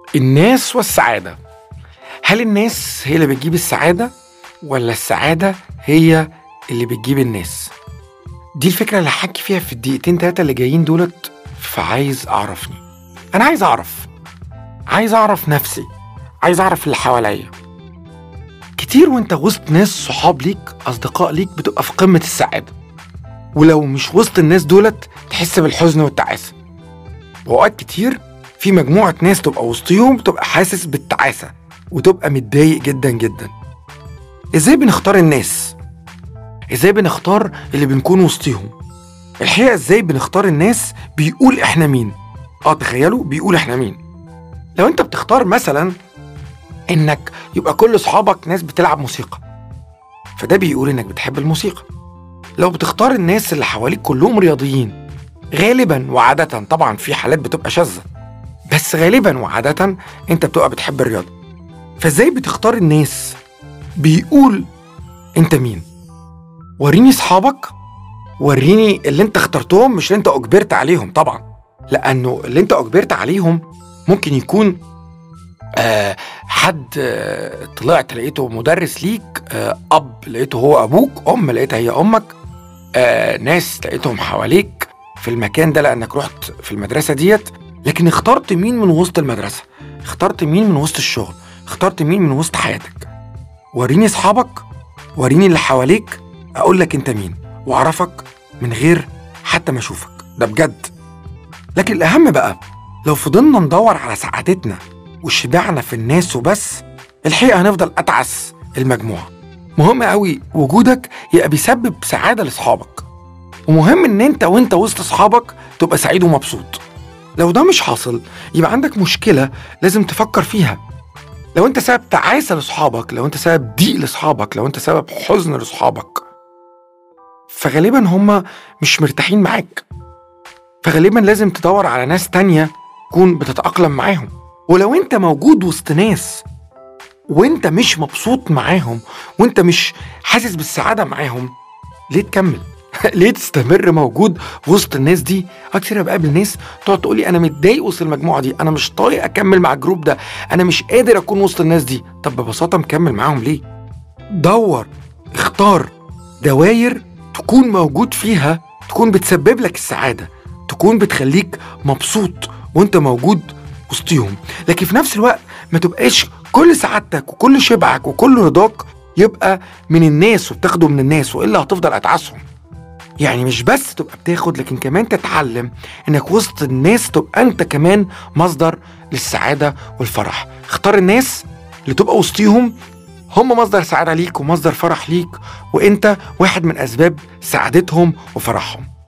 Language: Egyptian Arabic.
الناس والسعادة هل الناس هي اللي بتجيب السعادة ولا السعادة هي اللي بتجيب الناس دي الفكرة اللي هحكي فيها في الدقيقتين تلاتة اللي جايين دولت فعايز أعرفني أنا عايز أعرف عايز أعرف نفسي عايز أعرف اللي حواليا كتير وانت وسط ناس صحاب ليك أصدقاء ليك بتبقى في قمة السعادة ولو مش وسط الناس دولت تحس بالحزن والتعاسة وأوقات كتير في مجموعة ناس تبقى وسطيهم تبقى حاسس بالتعاسة وتبقى متضايق جدا جدا ازاي بنختار الناس ازاي بنختار اللي بنكون وسطيهم الحقيقة ازاي بنختار الناس بيقول احنا مين اه تخيلوا بيقول احنا مين لو انت بتختار مثلا انك يبقى كل اصحابك ناس بتلعب موسيقى فده بيقول انك بتحب الموسيقى لو بتختار الناس اللي حواليك كلهم رياضيين غالبا وعادة طبعا في حالات بتبقى شاذة بس غالبا وعادة انت بتبقى بتحب الرياضة فازاي بتختار الناس بيقول انت مين وريني صحابك وريني اللي انت اخترتهم مش اللي انت اجبرت عليهم طبعا لانه اللي انت اجبرت عليهم ممكن يكون آه حد آه طلعت لقيته مدرس ليك آه اب لقيته هو ابوك ام لقيتها هي امك آه ناس لقيتهم حواليك في المكان ده لانك رحت في المدرسه ديت لكن اخترت مين من وسط المدرسه اخترت مين من وسط الشغل اخترت مين من وسط حياتك وريني اصحابك وريني اللي حواليك اقول لك انت مين واعرفك من غير حتى ما اشوفك ده بجد لكن الاهم بقى لو فضلنا ندور على سعادتنا وشبعنا في الناس وبس الحقيقه هنفضل اتعس المجموعه مهم قوي وجودك يبقى بيسبب سعاده لاصحابك ومهم ان انت وانت وسط اصحابك تبقى سعيد ومبسوط لو ده مش حاصل يبقى عندك مشكله لازم تفكر فيها لو انت سبب تعاسه لاصحابك لو انت سبب ضيق لاصحابك لو انت سبب حزن لاصحابك فغالبا هم مش مرتاحين معاك فغالبا لازم تدور على ناس تانية تكون بتتأقلم معاهم ولو انت موجود وسط ناس وانت مش مبسوط معاهم وانت مش حاسس بالسعادة معاهم ليه تكمل؟ ليه تستمر موجود وسط الناس دي؟ كتير بقابل ناس تقعد تقول لي انا متضايق وسط المجموعه دي، انا مش طايق اكمل مع الجروب ده، انا مش قادر اكون وسط الناس دي، طب ببساطه مكمل معاهم ليه؟ دور اختار دواير تكون موجود فيها تكون بتسبب لك السعاده، تكون بتخليك مبسوط وانت موجود وسطيهم، لكن في نفس الوقت ما تبقاش كل سعادتك وكل شبعك وكل رضاك يبقى من الناس وبتاخده من الناس والا هتفضل اتعسهم. يعني مش بس تبقى بتاخد لكن كمان تتعلم انك وسط الناس تبقى انت كمان مصدر للسعاده والفرح اختار الناس اللي تبقى وسطيهم هم مصدر سعاده ليك ومصدر فرح ليك وانت واحد من اسباب سعادتهم وفرحهم